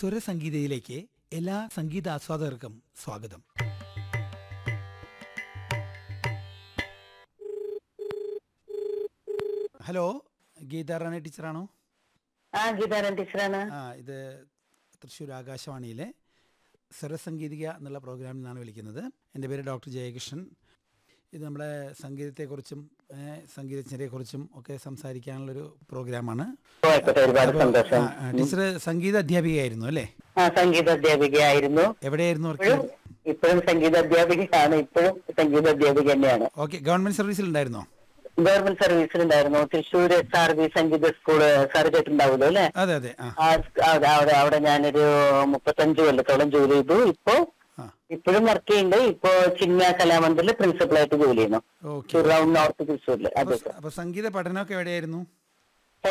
സ്വരസംഗീതയിലേക്ക് എല്ലാ സംഗീത ആസ്വാദകർക്കും സ്വാഗതം ഹലോ ഗീതാ റാണി ടീച്ചറാണോ ആ ഗീതാരൻ ടീച്ചറാണ് ആ ഇത് തൃശ്ശൂർ ആകാശവാണിയിലെ സ്വരസംഗീതിക എന്നുള്ള പ്രോഗ്രാമിൽ നിന്നാണ് വിളിക്കുന്നത് എൻ്റെ പേര് ഡോക്ടർ ജയകൃഷ്ണൻ ഇത് നമ്മുടെ സംഗീതത്തെക്കുറിച്ചും ഏഹ്, സംഗീതജ്ഞരെക്കുറിച്ചും ഒക്കെ സംസാരിക്കാനുള്ളൊരു പ്രോഗ്രാമാണ് ഓ, ആയിക്കോട്ടെ ഒരുപാട് സന്തോഷം ആ, ആ, ടീച്ചർ സംഗീത അധ്യാപികയായിരുന്നു അല്ലേ ആ സംഗീത അധ്യാപികയായിരുന്നു എവിടെയായിരുന്നു വർക്ക് ഇപ്പോഴും ഇപ്പോഴും സംഗീത അധ്യാപികയാണ് ഇപ്പോഴും സംഗീത അധ്യാപിക തന്നെയാണ് ഓക്കെ ഗവൺമെന്റ് സർവീസിൽ ഉണ്ടായിരുന്നോ ഗവൺമെന്റ് സർവീസിലുണ്ടായിരുന്നു തൃശ്ശൂർ എസ് ആർ ബി സംഗീത സ്കൂള് സാർ കേട്ടിട്ടുണ്ടാവുമല്ലോ അല്ലെ അതെ അതെ ആ ആ സ്- അവിടെ അവിടെ അവിടെ ഞാനൊരു മുപ്പത്തഞ്ച് കൊല്ലത്തോളം ജോലി ചെയ്തു ഇപ്പോ ആ ഇപ്പോഴും വർക്ക് ചെയ്യുന്നുണ്ട് ഇപ്പോ ചിന്മയ കലാമന്ദിറിൽ പ്രിൻസിപ്പളായിട്ട് ജോലി ചെയ്യുന്നു ഓക്കെ റൗണ്ട് നോർത്ത് തൃശ്ശൂരില് അതെ അപ്പൊ സംഗീത പഠനമൊക്കെ എവിടെയായിരുന്നു